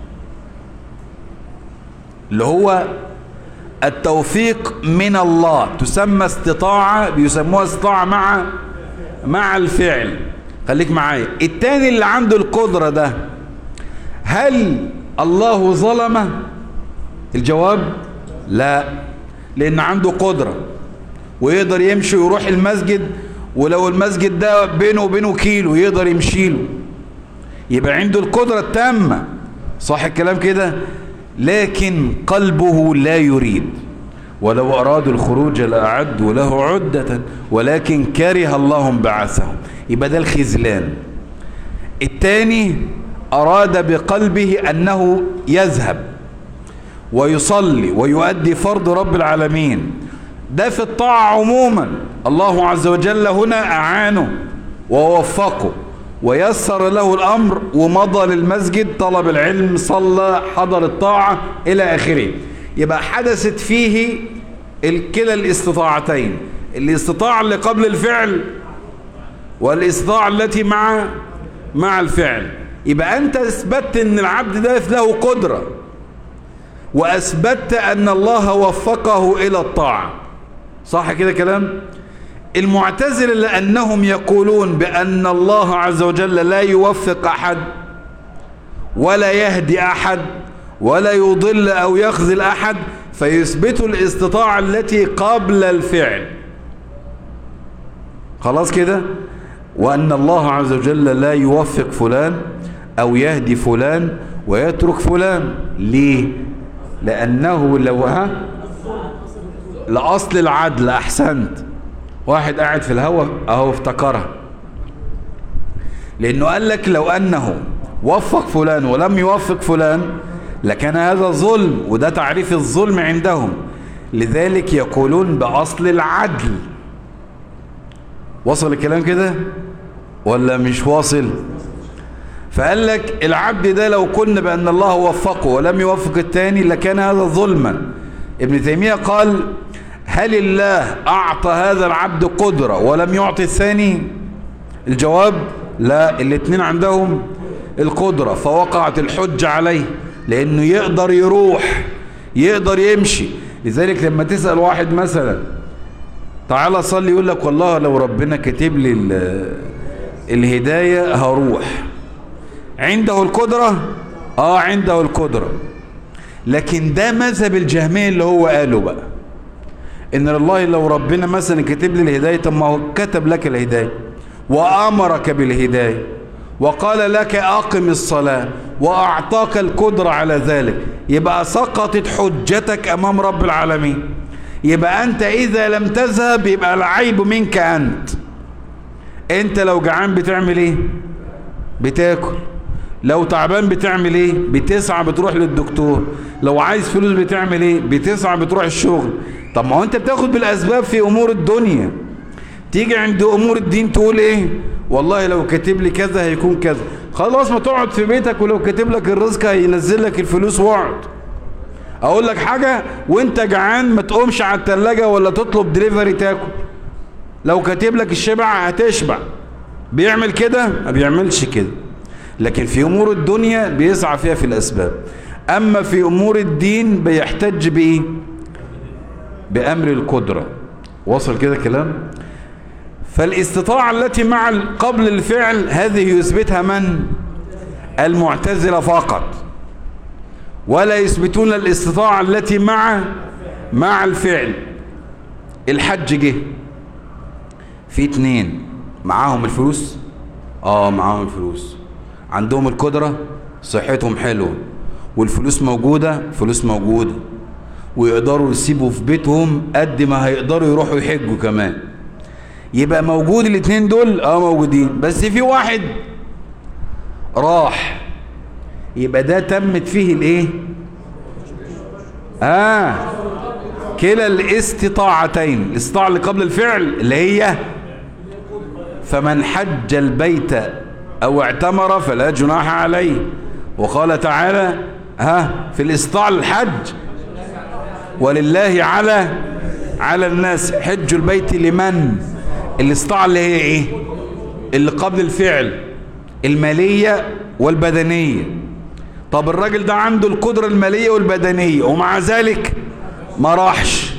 اللي هو التوفيق من الله تسمى استطاعة بيسموها استطاعة مع مع الفعل خليك معايا التاني اللي عنده القدرة ده هل الله ظلمه الجواب لا لان عنده قدرة ويقدر يمشي ويروح المسجد ولو المسجد ده بينه وبينه كيلو يقدر يمشيله يبقى عنده القدرة التامة صح الكلام كده لكن قلبه لا يريد ولو أرادوا الخروج لأعدوا له عدة ولكن كره الله بعثهم يبقى ده الخذلان الثاني أراد بقلبه أنه يذهب ويصلي ويؤدي فرض رب العالمين ده في الطاعة عموما الله عز وجل هنا أعانه ووفقه ويسر له الأمر ومضى للمسجد طلب العلم صلى حضر الطاعة إلى آخره يبقى حدثت فيه الكلا الاستطاعتين الاستطاعة اللي قبل الفعل والاستطاعة التي مع مع الفعل يبقى أنت أثبتت أن العبد ده له قدرة وأثبتت أن الله وفقه إلى الطاعة صح كده كلام المعتزلة لأنهم يقولون بأن الله عز وجل لا يوفق أحد ولا يهدي أحد ولا يضل أو يخذل أحد فيثبتوا الاستطاعة التي قبل الفعل خلاص كده وأن الله عز وجل لا يوفق فلان أو يهدي فلان ويترك فلان ليه لأنه لو ها لأصل العدل أحسنت واحد قاعد في الهوا أهو افتكرها لأنه قال لك لو أنه وفق فلان ولم يوفق فلان لكان هذا ظلم وده تعريف الظلم عندهم لذلك يقولون بأصل العدل وصل الكلام كده ولا مش واصل فقال لك العبد ده لو كنا بأن الله وفقه ولم يوفق التاني لكان هذا ظلما ابن تيمية قال هل الله أعطى هذا العبد قدرة ولم يعطي الثاني الجواب لا الاثنين عندهم القدرة فوقعت الحجة عليه لأنه يقدر يروح يقدر يمشي لذلك لما تسأل واحد مثلا تعالى صلي يقول لك والله لو ربنا كتب لي الهداية هروح عنده القدرة اه عنده القدرة لكن ده مذهب الجهمية اللي هو قاله بقى ان الله لو ربنا مثلا كتب لي الهداية طب ما هو كتب لك الهداية وامرك بالهداية وقال لك اقم الصلاة واعطاك القدرة على ذلك يبقى سقطت حجتك امام رب العالمين يبقى انت اذا لم تذهب يبقى العيب منك انت انت لو جعان بتعمل ايه بتاكل لو تعبان بتعمل ايه بتسعى بتروح للدكتور لو عايز فلوس بتعمل ايه بتسعى بتروح الشغل طب ما هو انت بتاخد بالاسباب في امور الدنيا تيجي عند امور الدين تقول ايه والله لو كاتب لي كذا هيكون كذا خلاص ما تقعد في بيتك ولو كاتب لك الرزق هينزل لك الفلوس واقعد اقول لك حاجة وانت جعان ما تقومش على التلاجة ولا تطلب دليفري تاكل لو كاتب لك الشبع هتشبع بيعمل كده ما بيعملش كده لكن في امور الدنيا بيسعى فيها في الاسباب اما في امور الدين بيحتج بايه بامر القدرة وصل كده كلام فالاستطاعة التي مع قبل الفعل هذه يثبتها من المعتزلة فقط ولا يثبتون الاستطاعة التي مع مع الفعل الحج جه في اتنين معاهم الفلوس اه معاهم الفلوس عندهم القدرة صحتهم حلوة والفلوس موجودة فلوس موجودة ويقدروا يسيبوا في بيتهم قد ما هيقدروا يروحوا يحجوا كمان يبقى موجود الاتنين دول اه موجودين بس في واحد راح يبقى ده تمت فيه الايه اه كلا الاستطاعتين الاستطاعة اللي قبل الفعل اللي هي فمن حج البيت او اعتمر فلا جناح عليه وقال تعالى ها في الاستطاعة للحج ولله على على الناس حج البيت لمن الاستطاعة اللي هي ايه اللي قبل الفعل المالية والبدنية طب الراجل ده عنده القدرة المالية والبدنية ومع ذلك ما راحش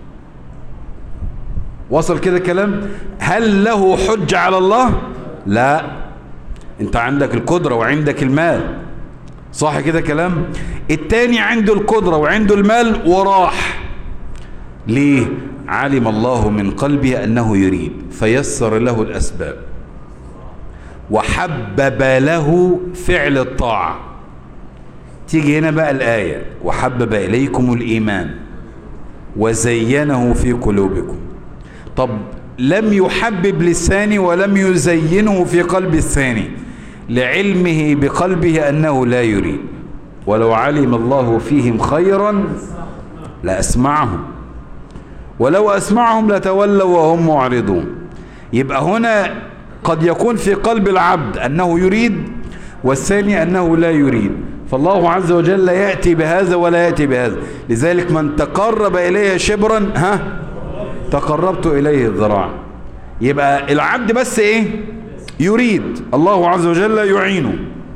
وصل كده كلام هل له حج على الله لا انت عندك القدرة وعندك المال صح كده كلام التاني عنده القدرة وعنده المال وراح ليه علم الله من قلبه أنه يريد فيسر له الأسباب وحبب له فعل الطاعة تيجي هنا بقى الآية وحبب إليكم الإيمان وزينه في قلوبكم طب لم يحبب للثاني ولم يزينه في قلب الثاني لعلمه بقلبه أنه لا يريد ولو علم الله فيهم خيرا لأسمعهم ولو أسمعهم لتولوا وهم معرضون يبقى هنا قد يكون في قلب العبد أنه يريد والثاني أنه لا يريد فالله عز وجل يأتي بهذا ولا يأتي بهذا لذلك من تقرب إليه شبرا ها تقربت إليه الذراع يبقى العبد بس إيه يريد الله عز وجل يعينه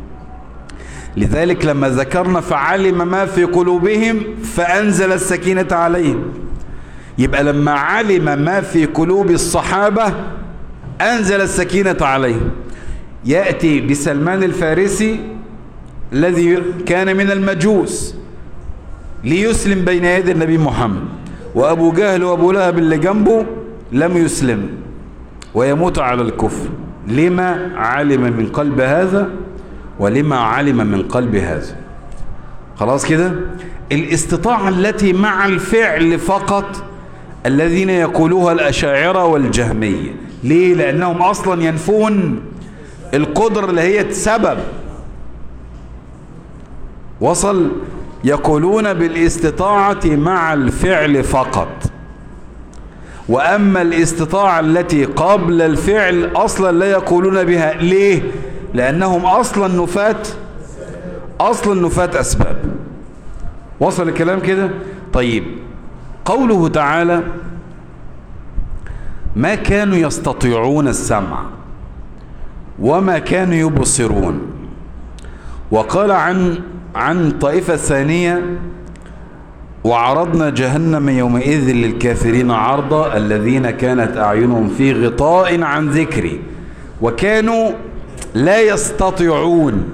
لذلك لما ذكرنا فعلم ما في قلوبهم فأنزل السكينة عليهم يبقى لما علم ما في قلوب الصحابة أنزل السكينة عليهم يأتي بسلمان الفارسي الذي كان من المجوس ليسلم بين يدي النبي محمد وأبو جهل وأبو لهب اللي جنبه لم يسلم ويموت على الكفر لما علم من قلب هذا ولما علم من قلب هذا خلاص كده الاستطاعة التي مع الفعل فقط الذين يقولوها الأشاعرة والجهمية ليه لأنهم أصلا ينفون القدرة اللي هي سبب وصل يقولون بالاستطاعة مع الفعل فقط وأما الاستطاعة التي قبل الفعل أصلا لا يقولون بها ليه لأنهم أصلا نفاة أصلا نفاة أسباب وصل الكلام كده طيب قوله تعالى ما كانوا يستطيعون السمع وما كانوا يبصرون وقال عن عن طائفة ثانية وعرضنا جهنم يومئذ للكافرين عرضا الذين كانت أعينهم في غطاء عن ذكري وكانوا لا يستطيعون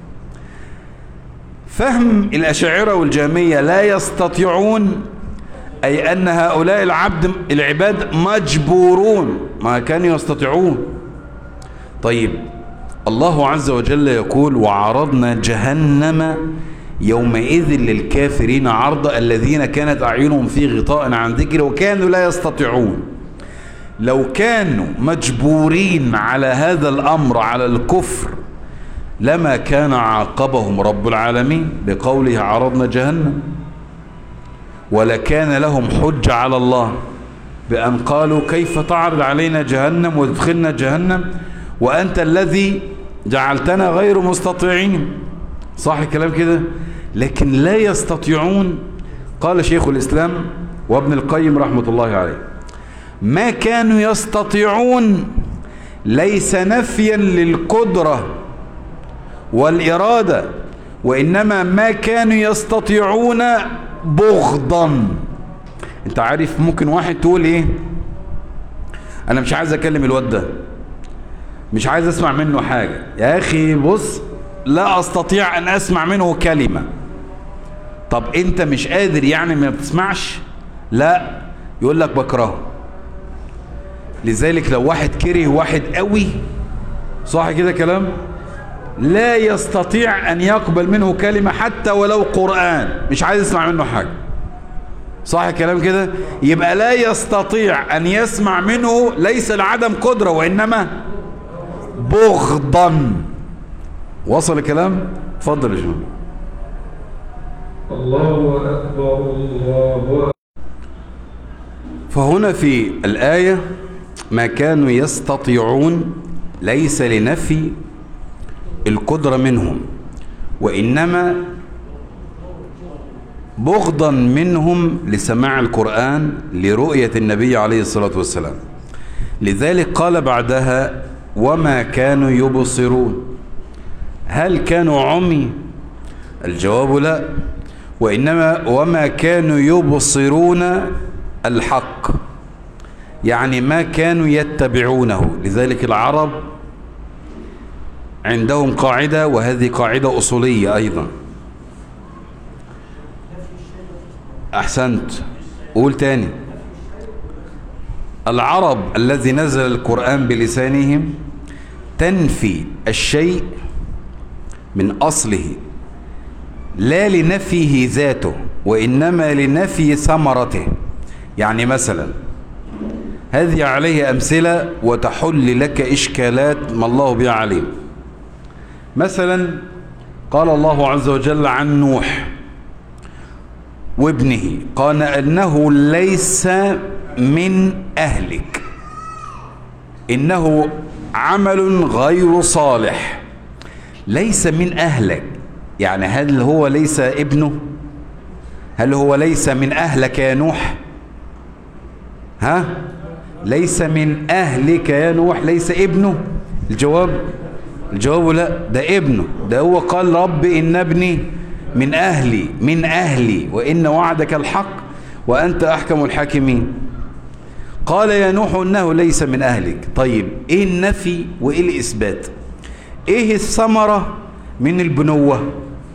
فهم الأشاعرة والجامية لا يستطيعون أي أن هؤلاء العبد العباد مجبورون ما كانوا يستطيعون طيب الله عز وجل يقول وعرضنا جهنم يومئذ للكافرين عرض الذين كانت أعينهم في غطاء عن ذكر وكانوا لا يستطيعون لو كانوا مجبورين على هذا الأمر على الكفر لما كان عاقبهم رب العالمين بقوله عرضنا جهنم ولكان لهم حج على الله بأن قالوا كيف تعرض علينا جهنم وتدخلنا جهنم وأنت الذي جعلتنا غير مستطيعين صح الكلام كده لكن لا يستطيعون قال شيخ الإسلام وابن القيم رحمة الله عليه ما كانوا يستطيعون ليس نفيا للقدرة والإرادة وإنما ما كانوا يستطيعون بغضا انت عارف ممكن واحد تقول ايه انا مش عايز اكلم الواد ده مش عايز اسمع منه حاجة يا اخي بص لا استطيع ان اسمع منه كلمة طب انت مش قادر يعني ما بتسمعش لا يقول لك بكرهه لذلك لو واحد كره واحد قوي صح كده كلام لا يستطيع ان يقبل منه كلمة حتى ولو قرآن مش عايز يسمع منه حاجة صح الكلام كده يبقى لا يستطيع ان يسمع منه ليس لعدم قدرة وانما بغضا وصل الكلام اتفضل يا شباب الله أكبر الله أكبر فهنا في الآية ما كانوا يستطيعون ليس لنفي القدرة منهم وإنما بغضا منهم لسماع القرآن لرؤية النبي عليه الصلاة والسلام لذلك قال بعدها وما كانوا يبصرون هل كانوا عمي الجواب لا وإنما وما كانوا يبصرون الحق يعني ما كانوا يتبعونه لذلك العرب عندهم قاعدة وهذه قاعدة أصولية أيضا أحسنت قول تاني العرب الذي نزل القرآن بلسانهم تنفي الشيء من أصله لا لنفيه ذاته وإنما لنفي ثمرته يعني مثلا هذه عليه أمثلة وتحل لك إشكالات ما الله بها عليم مثلا قال الله عز وجل عن نوح وابنه قال انه ليس من اهلك انه عمل غير صالح ليس من اهلك يعني هل هو ليس ابنه هل هو ليس من اهلك يا نوح ها ليس من اهلك يا نوح ليس ابنه الجواب الجواب لا ده ابنه ده هو قال رب ان ابني من اهلي من اهلي وان وعدك الحق وانت احكم الحاكمين قال يا نوح انه ليس من اهلك طيب ايه النفي وايه الاثبات ايه الثمره من البنوه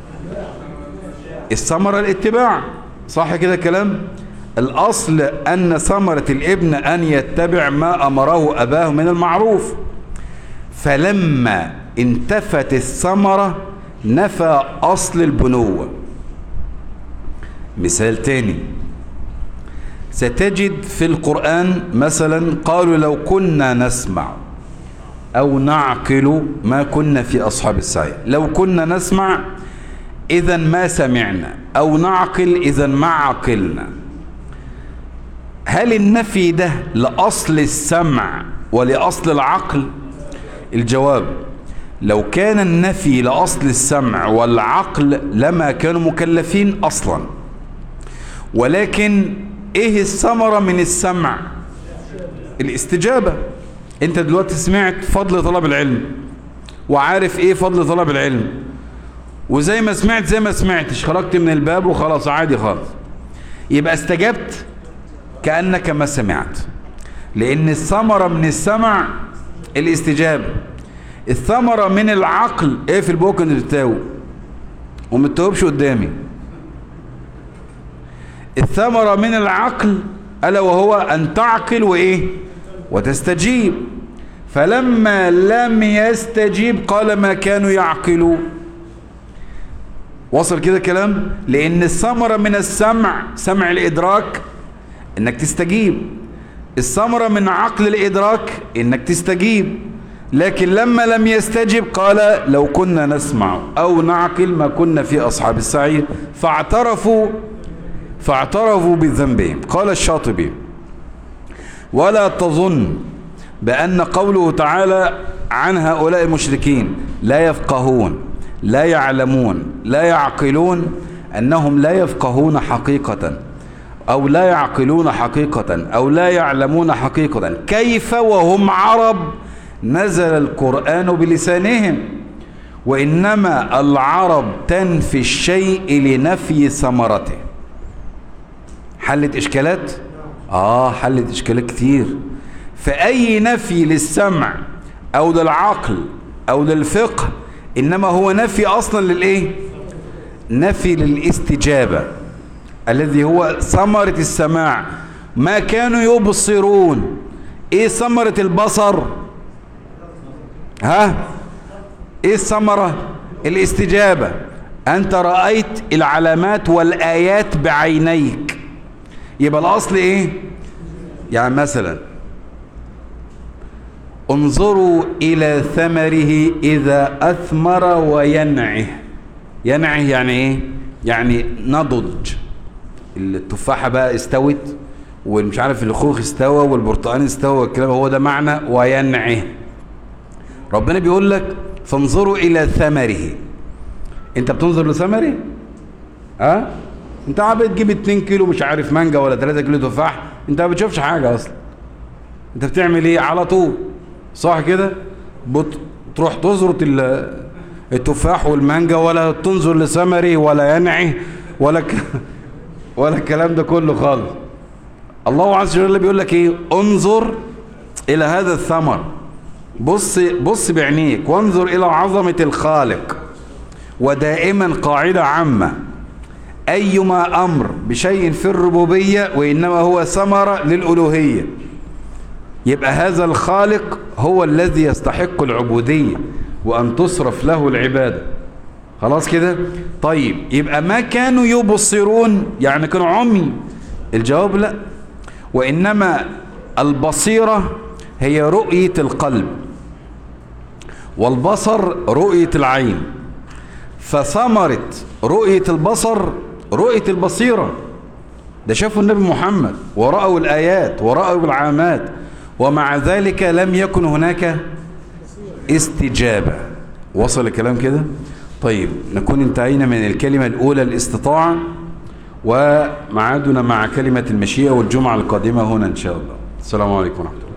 الثمره الاتباع صح كده كلام الاصل ان ثمره الابن ان يتبع ما امره اباه من المعروف فلما انتفت الثمره نفى اصل البنوه مثال تاني ستجد في القرآن مثلا قالوا لو كنا نسمع أو نعقل ما كنا في أصحاب السعير لو كنا نسمع إذا ما سمعنا أو نعقل إذا ما عقلنا هل النفي ده لأصل السمع ولأصل العقل الجواب لو كان النفي لأصل السمع والعقل لما كانوا مكلفين أصلا ولكن ايه الثمرة من السمع الاستجابة انت دلوقتي سمعت فضل طلب العلم وعارف ايه فضل طلب العلم وزي ما سمعت زي ما سمعتش خرجت من الباب وخلاص عادي خالص يبقى استجبت كأنك ما سمعت لان الثمرة من السمع الاستجابة الثمرة من العقل ايه في البوك انت بتتاوب وما تتوبش قدامي الثمرة من العقل ألا وهو أن تعقل وإيه وتستجيب فلما لم يستجيب قال ما كانوا يعقلوا وصل كده كلام لأن الثمرة من السمع سمع الإدراك إنك تستجيب الثمرة من عقل الإدراك إنك تستجيب لكن لما لم يستجب قال لو كنا نسمع أو نعقل ما كنا في أصحاب السعير فاعترفوا فاعترفوا بذنبهم قال الشاطبي ولا تظن بأن قوله تعالى عن هؤلاء المشركين لا يفقهون لا يعلمون لا يعقلون أنهم لا يفقهون حقيقة أو لا يعقلون حقيقة أو لا يعلمون حقيقة كيف وهم عرب نزل القرآن بلسانهم وإنما العرب تنفي الشيء لنفي ثمرته حلت إشكالات؟ آه حلت إشكالات كتير فأي نفي للسمع أو للعقل أو للفقه إنما هو نفي أصلا للإيه؟ نفي للاستجابة الذي هو ثمرة السماع ما كانوا يبصرون إيه ثمرة البصر؟ ها؟ إيه الثمرة؟ الاستجابة أنت رأيت العلامات والآيات بعينيك يبقى الأصل إيه يعني مثلا انظروا إلى ثمره إذا أثمر وينعه ينعه يعني إيه يعني نضج التفاحة بقى استوت والمش عارف الخوخ استوى والبرتقال استوى والكلام هو ده معنى وينعه ربنا بيقول لك فانظروا إلى ثمره انت بتنظر لثمره ها أه؟ انت عم بتجيب 2 كيلو مش عارف مانجا ولا 3 كيلو تفاح انت ما بتشوفش حاجه اصلا انت بتعمل ايه على طول صح كده بتروح تزرط التفاح والمانجا ولا تنظر لثمره ولا ينعه ولا ك... ولا الكلام ده كله خالص الله عز وجل بيقول لك ايه انظر الى هذا الثمر بص بص بعينيك وانظر الى عظمه الخالق ودائما قاعده عامه أيما أمر بشيء في الربوبية وإنما هو ثمرة للألوهية يبقى هذا الخالق هو الذي يستحق العبودية وأن تصرف له العبادة خلاص كده طيب يبقى ما كانوا يبصرون يعني كانوا عمي الجواب لا وإنما البصيرة هي رؤية القلب والبصر رؤية العين فثمرة رؤية البصر رؤية البصيرة ده شافوا النبي محمد ورأوا الآيات ورأوا العامات ومع ذلك لم يكن هناك استجابة وصل الكلام كده طيب نكون انتهينا من الكلمة الأولى الاستطاعة ومعادنا مع كلمة المشيئة والجمعة القادمة هنا إن شاء الله السلام عليكم ورحمة الله